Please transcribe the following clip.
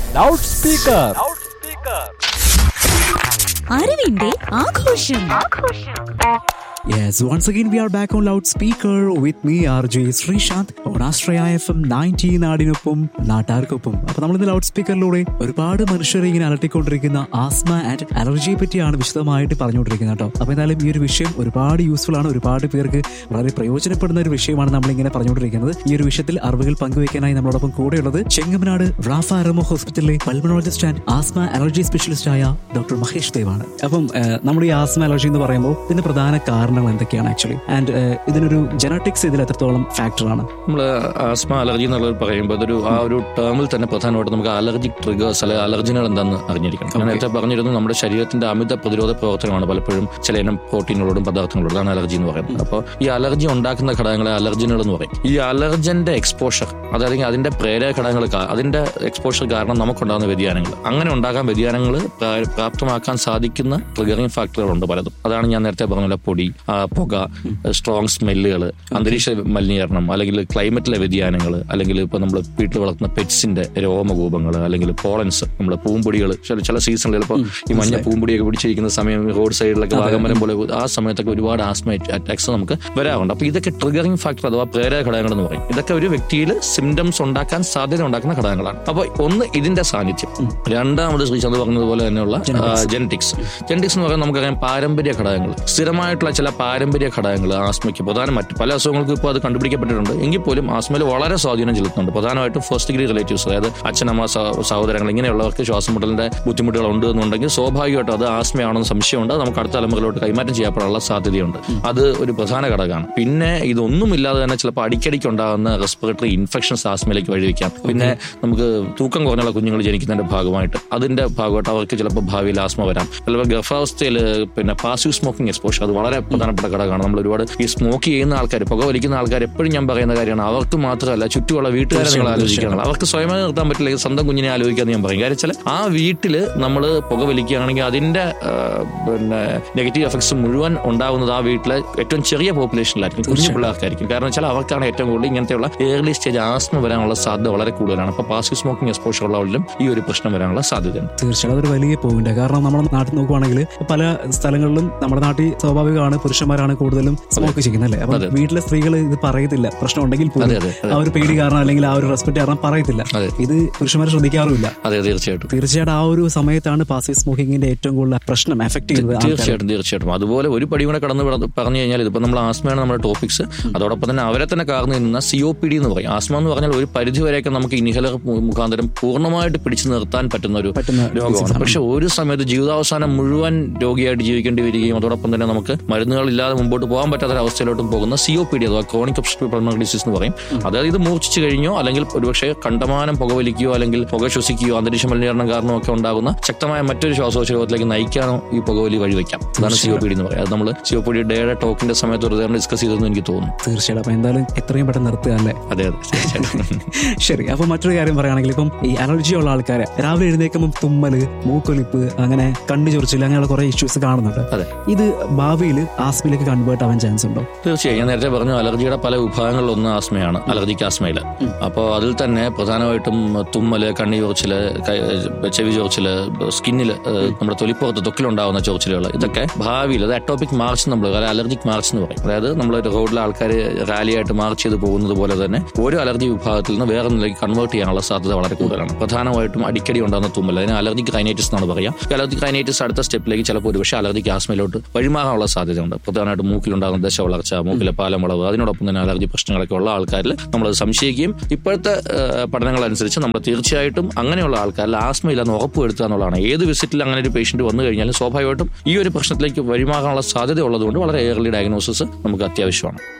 Loud speaker അറിവിന്റെ ആഘോഷം Yes, once again we are back on loudspeaker with me RJ Sreesanth on Astraya FM 90 നാടിനൊപ്പം നാട്ടാർക്കൊപ്പം അപ്പൊ നമ്മൾ ഇന്ന് ലൗഡ് സ്പീക്കറിലൂടെ ഒരുപാട് മനുഷ്യരെ ഇങ്ങനെ അലട്ടിക്കൊണ്ടിരിക്കുന്ന ആസ്മ ആൻഡ് അലർജിയെ പറ്റിയാണ് വിശദമായിട്ട് പറഞ്ഞുകൊണ്ടിരിക്കുന്നത് കേട്ടോ അപ്പൊ എന്തായാലും ഈ ഒരു വിഷയം ഒരുപാട് യൂസ്ഫുൾ ആണ് ഒരുപാട് പേർക്ക് വളരെ പ്രയോജനപ്പെടുന്ന ഒരു വിഷയമാണ് നമ്മളിങ്ങനെ പറഞ്ഞുകൊണ്ടിരിക്കുന്നത് ഈ ഒരു വിഷയത്തിൽ അറിവുകൾ പങ്കുവയ്ക്കാനായി നമ്മളോടൊപ്പം കൂടെയുള്ളത് ചെങ്ങമനാട് റാഫ അറമോ ഹോസ്പിറ്റലിലെ pulmonologist and asthma allergy specialist ആയ ഡോക്ടർ മഹേഷ് ദേവാണ് അപ്പം ഏഹ്, നമ്മുടെ ഈ ആസ്മ അലർജി എന്ന് പറയുമ്പോൾ ഇതിന്റെ പ്രധാന കാരണങ്ങൾ എന്തൊക്കെയാണ് ആക്ച്വലി ആൻഡ് ഇതിനൊരു ജനറ്റിക്സ് ഇതിൽ എത്രത്തോളം ഫാക്ടറാണ് നമ്മൾ ആസ്മ അലർജി എന്നുള്ളത് പറയുമ്പോൾ അതൊരു ആ ഒരു ടേമിൽ തന്നെ പ്രധാനമായിട്ട് നമുക്ക് അലർജിക് ട്രിഗേഴ്സ് അല്ലെങ്കിൽ അലർജികൾ എന്താണെന്ന് അറിഞ്ഞിരിക്കണം ഞാൻ നേരത്തെ പറഞ്ഞിരുന്നു നമ്മുടെ ശരീരത്തിന്റെ അമിത പ്രതിരോധ പ്രവർത്തനമാണ് പലപ്പോഴും ചില ഇനം പ്രോട്ടീനുകളോടും പദാർത്ഥങ്ങളോടും അതാണ് അലർജി എന്ന് പറയുന്നത് അപ്പോൾ ഈ അലർജി ഉണ്ടാക്കുന്ന ഘടകങ്ങളെ അലർജനുകൾ എന്ന് പറയും ഈ അലർജന്റെ എക്സ്പോഷർ അതായത് അതിന്റെ പ്രേരക ഘടകങ്ങൾ കാ- അതിന്റെ എക്സ്പോഷർ കാരണം നമുക്കുണ്ടാകുന്ന വ്യതിയാനങ്ങൾ അങ്ങനെ ഉണ്ടാകാൻ വ്യതിയാനങ്ങൾ പ്രാ- പ്രാപ്തമാക്കാൻ സാധിക്കുന്ന ട്രിഗറിംഗ് ഫാക്ടറുകളുണ്ട് പലതും അതാണ് ഞാൻ നേരത്തെ പറഞ്ഞ പോലെ പൊടി ആ, പുക സ്ട്രോങ് സ്മെല്ലുകൾ അന്തരീക്ഷ മലിനീകരണം അല്ലെങ്കിൽ ക്ലൈമറ്റിലെ വ്യതിയാനങ്ങൾ അല്ലെങ്കിൽ ഇപ്പൊ നമ്മൾ വീട്ടിൽ വളർത്തുന്ന പെറ്റ്സിന്റെ രോമകൂപങ്ങൾ അല്ലെങ്കിൽ പോളൻസ് നമ്മൾ പൂമ്പൊടികൾ ചില ചില സീസണിൽ ചിലപ്പോൾ ഈ മഞ്ഞ പൂമ്പൊടിയൊക്കെ പിടിച്ചിരിക്കുന്ന സമയം റോഡ് സൈഡിലൊക്കെ വാഗമരം പോലെ ആ സമയത്തൊക്കെ ഒരുപാട് ആസ്മ അറ്റാക്സ് നമുക്ക് വരാറുണ്ട് അപ്പൊ ഇതൊക്കെ ട്രിഗറിംഗ് ഫാക്ടർ അഥവാ പ്രേരക ഘടകങ്ങൾ എന്ന് പറയും ഇതൊക്കെ ഒരു വ്യക്തിയിൽ സിംറ്റംസ് ഉണ്ടാക്കാൻ സാധ്യത ഉണ്ടാക്കുന്ന ഘടകങ്ങളാണ് അപ്പോൾ ഒന്ന് ഇതിന്റെ സാന്നിധ്യം രണ്ടാമത് ശ്രീചന്ദ് പറഞ്ഞതുപോലെ തന്നെയുള്ള ജെനറ്റിക്സ് ജെനറ്റിക്സ് എന്ന് പറയുന്നത് നമുക്കറിയാം പാരമ്പര്യ ഘടകങ്ങൾ സ്ഥിരമായിട്ടുള്ള ചില പാരമ്പര്യ ഘടകങ്ങൾ ആസ്മയ്ക്ക് പ്രധാന മറ്റ് പല അസുഖങ്ങൾക്കും ഇപ്പോൾ അത് കണ്ടുപിടിക്കപ്പെട്ടിട്ടുണ്ട് എങ്കിൽ പോലും ആസ്മയിൽ വളരെ സ്വാധീനം ചെലുത്തുന്നുണ്ട് പ്രധാനമായിട്ടും ഫസ്റ്റ് ഡിഗ്രി റിലേറ്റീവ്സ് അതായത് അച്ഛനമ്മ സഹ- സഹോദരങ്ങൾ ഇങ്ങനെയുള്ളവർക്ക് ശ്വാസം മുട്ടലിന്റെ ബുദ്ധിമുട്ടുകൾ ഉണ്ട് എന്നുണ്ടെങ്കിൽ സ്വാഭാവികമായിട്ടും അത് ആസ്മയാണെന്ന് സംശയമുണ്ട് അത് നമുക്ക് അടുത്ത തലമുറയിലോട്ട് കൈമാറ്റം ചെയ്യപ്പെടാനുള്ള സാധ്യതയുണ്ട് അത് ഒരു പ്രധാന ഘടകമാണ് പിന്നെ ഇതൊന്നുമില്ലാതെ തന്നെ ചിലപ്പോൾ അടിക്കടിക്ക് ഉണ്ടാകുന്ന റെസ്പിറേറ്ററി ഇൻഫെക്ഷൻസ് ആസ്മയിലേക്ക് വഴിവെക്കാം പിന്നെ നമുക്ക് തൂക്കം കുറഞ്ഞുള്ള കുഞ്ഞുങ്ങൾ ജനിക്കുന്നതിന്റെ ഭാഗമായിട്ട് അതിന്റെ ഭാഗമായിട്ട് അവർക്ക് ചിലപ്പോൾ ഭാവിയിൽ ആസ്മ വരാം ചിലപ്പോൾ ഗർഭാവസ്ഥയിൽ പിന്നെ പാസീവ് സ്മോക്കിംഗ് എക്സ്പോഷർ അത് വളരെ പ്രധാനപ്പെട്ട ഘടകമാണ് നമ്മൾ ഒരുപാട് ഈ സ്മോക്ക് ചെയ്യുന്ന ആൾക്കാർ പുക വലിക്കുന്ന ആൾക്കാർ എപ്പോഴും ഞാൻ പറയുന്ന കാര്യമാണ് അവർക്ക് മാത്രമല്ല ചുറ്റുമുള്ള വീട്ടുകാരെ നിങ്ങൾ ആലോചിക്കണം അവർക്ക് സ്വയമേ നിർത്താൻ പറ്റില്ല സ്വന്തം കുഞ്ഞിനെ ആലോചിക്കാന്ന് ഞാൻ പറയും കാര്യം വെച്ചാൽ ആ വീട്ടിൽ നമ്മൾ പുക വലിക്കുകയാണെങ്കിൽ അതിന്റെ ആ, പിന്നെ നെഗറ്റീവ് എഫക്ട്സ് മുഴുവൻ ഉണ്ടാകുന്നത് ആ വീട്ടിലെ ഏറ്റവും ചെറിയ പോപ്പുലേഷനിലായിരിക്കും കുഞ്ഞു പിള്ളേർക്കായിരിക്കും കാരണം വെച്ചാൽ അവർക്കാണ് ഏറ്റവും കൂടുതൽ ഇങ്ങനത്തെയുള്ള ഏർലി സ്റ്റേജ് ആസ്മ വരാനുള്ള സാധ്യത വളരെ കൂടുതലാണ് അപ്പൊ പാസീവ് സ്മോക്കിംഗ് എക്സ്പോഷർ ഉള്ളവരിലും ഈ ഒരു പ്രശ്നം വരാനുള്ള സാധ്യതയുണ്ട് തീർച്ചയായും അതൊരു വലിയ പോയിന്റ് കാരണം നമ്മുടെ നാട്ടിൽ നോക്കുവാണെങ്കിൽ പല സ്ഥലങ്ങളിലും നമ്മുടെ നാട്ടിൽ സ്വാഭാവികമാണ് പുരുഷന്മാരാണ് കൂടുതലും സ്മോക്ക് ചെയ്യുന്നത് അല്ലേ അപ്പൊ അതെ. വീട്ടിലെ സ്ത്രീകൾ ഇത് പറയത്തില്ല പ്രശ്നം ഉണ്ടെങ്കിൽ പോലും അതെ, അതെ, അതെ. ആ ഒരു പേടി കാരണം അല്ലെങ്കിൽ ആ ഒരു റെസ്പെക്ട് കാരണം പറയത്തില്ല അതെ. ഇത് പുരുഷന്മാരെ ശ്രദ്ധിക്കാറുമില്ല അതെ തീർച്ചയായിട്ടും തീർച്ചയായിട്ടും ആ ഒരു സമയത്താണ് പാസീവ് സ്മോക്കിങ്ങിന്റെ ഏറ്റവും കൂടുതൽ പ്രശ്നം എഫക്ട് ചെയ്യുന്നത് ആൾക്കാരെ. തീർച്ചയായിട്ടും തീർച്ചയായിട്ടും അതുപോലെ ഒരു പടി കൂടെ കടന്ന് വിട- പറഞ്ഞു കഴിഞ്ഞാൽ ഇതിപ്പോ നമ്മൾ ആസ്മയാണ് നമ്മുടെ ടോപ്പിക്സ് അതോടൊപ്പം തന്നെ അവരെ തന്നെ കാർന്നു നിന്ന സി ഒ പി ഡി എന്ന് പറയും ആസ്മ എന്ന് പറഞ്ഞാൽ ഒരു പരിധി വരെയൊക്കെ നമുക്ക് ഇൻഹലർ മുഖാന്തരം പൂർണ്ണമായിട്ട് പിടിച്ചു നിർത്താൻ പറ്റുന്ന ഒരു പറ്റുന്ന രോഗമാണ് പക്ഷെ ഒരു സമയത്ത് ജീവിതാവസാനം മുഴുവൻ രോഗിയായിട്ട് ജീവിക്കേണ്ടി വരികയും അതോടൊപ്പം തന്നെ നമുക്ക് മരുന്നുകൾ ഇല്ലാതെ മുമ്പോട്ട് പോകാൻ പറ്റാത്ത ഒരു അവസ്ഥയിലോട്ടും പോകുന്ന സി ഒ പി ഡി അഥവാ ക്രോണിക് ഒബ്സ്ട്രക്റ്റീവ് പൾമണറി ഡിസീസ് എന്ന് പറയും അതായത് ഇത് മൂർച്ഛിച്ചു കഴിഞ്ഞോ അല്ലെങ്കിൽ ഒരുപക്ഷെ കണ്ടമാനം പുകവലിക്കുകയോ അല്ലെങ്കിൽ പുക ശ്വസിക്കുകയോ അന്തരീക്ഷ മലിനീകരണം കാരണമോ ഒക്കെ ഉണ്ടാകുന്ന ശക്തമായ മറ്റൊരു ശ്വാസോച്ഛ രോഗത്തിലേക്ക് നയിക്കാനോ ഈ പുകവലി വഴിവെക്കാം അതാണ് സി ഒ പി ഡി എന്ന് പറയുന്നത് അത് നമ്മൾ സി ഒ പി ഡി ഡേയുടെ ടോക്കിന്റെ സമയത്ത് ഒരു ഡിസ്കസ് ചെയ്തെന്ന് എനിക്ക് തോന്നുന്നു തീർച്ചയായിട്ടും അപ്പൊ എന്തായാലും എത്രയും പെട്ടെന്ന് നിർത്തുക അല്ലേ അതെ അതെ തീർച്ചയായിട്ടും ശരി അപ്പൊ മറ്റൊരു കാര്യം പറയുകയാണെങ്കിൽ ഇപ്പം ഈ അലർജി ഉള്ള ആൾക്കാരെ രാവിലെ എഴുന്നേക്കുമ്പോൾ തുമ്മല് മൂക്കൊലിപ്പ് അങ്ങനെ കണ്ണു ചൊറിച്ചിൽ അങ്ങനെയുള്ള കുറെ ഇഷ്യൂസ് കാണുന്നുണ്ട് അതെ. ഇത് ഭാവിയിൽ ആസ്മയിലേക്ക് കൺവേർട്ട് ആവാൻ ചാൻസ് ഉണ്ടോ തീർച്ചയായും ഞാൻ നേരത്തെ പറഞ്ഞു അലർജിയുടെ പല വിഭാഗങ്ങളിൽ ഒന്ന് ആസ്മയാണ് അലർജിക്ക് ആസ്മയില് അപ്പോൾ അതിൽ തന്നെ പ്രധാനമായിട്ടും തുമ്മല് കണ്ണി ചൊറിച്ചില് കൈ- ചെവി ചൊറിച്ചില് സ്കിന്നിൽ നമ്മുടെ തൊലിപ്പുറത്ത് തൊക്കിലുണ്ടാവുന്ന ചൊറിച്ചിലുകൾ ഇതൊക്കെ ഭാവിയിൽ അത് അറ്റോപിക് മാർച്ച് നമ്മൾ അതായത് അലർജിക് മാർച്ച് എന്ന് പറയും അതായത് നമ്മൾ റോഡിലെ ആൾക്കാർ റാലിയായിട്ട് മാർച്ച് ചെയ്ത് പോകുന്നത് പോലെ തന്നെ ഓരോ അലർജി വിഭാഗത്തിൽ നിന്ന് വേറെ ഒന്നിലേക്ക് കൺവേർട്ട് ചെയ്യാനുള്ള സാധ്യത വളരെ കൂടുതലാണ് പ്രധാനമായിട്ടും അടിക്കടി ഉണ്ടാകുന്ന തുമ്മൽ അതിന് അലർജിക് റൈനൈറ്റിസ് എന്നാണ് പറയാം ഈ അലർജിക് റൈനൈറ്റിസ് അടുത്ത സ്റ്റെപ്പിലേക്ക് ചിലപ്പോൾ ഒരുപക്ഷെ അലർജിക് ആസ്മയിലോട്ട് വഴിമാറാനുള്ള സാധ്യതയുണ്ട് പ്രധാനമായിട്ടും മൂക്കിലുണ്ടാകുന്ന ദശ വളർച്ച മൂക്കിലെ പാലം വളവ് അതിനോടൊപ്പം തന്നെ അലർജി പ്രശ്നങ്ങളൊക്കെ ഉള്ള ആൾക്കാരിൽ നമ്മളത് സംശയിക്കുകയും ഇപ്പോഴത്തെ ഏഹ്, പഠനങ്ങൾ അനുസരിച്ച് നമ്മൾ തീർച്ചയായിട്ടും അങ്ങനെയുള്ള ആൾക്കാരിൽ ആസ്മ ഇല്ലെന്ന് ഉറപ്പുവരുത്തുക എന്നുള്ളതാണ് ഏത് വിസിറ്റിൽ അങ്ങനെ ഒരു പേഷ്യന്റ് വന്നു കഴിഞ്ഞാലും സ്വാഭാവികമായിട്ടും ഈ ഒരു പ്രശ്നത്തിലേക്ക് വഴിമാറാനുള്ള സാധ്യത ഉള്ളതുകൊണ്ട് വളരെ ഏർലി ഡയഗ്നോസിസ് നമുക്ക് അത്യാവശ്യമാണ്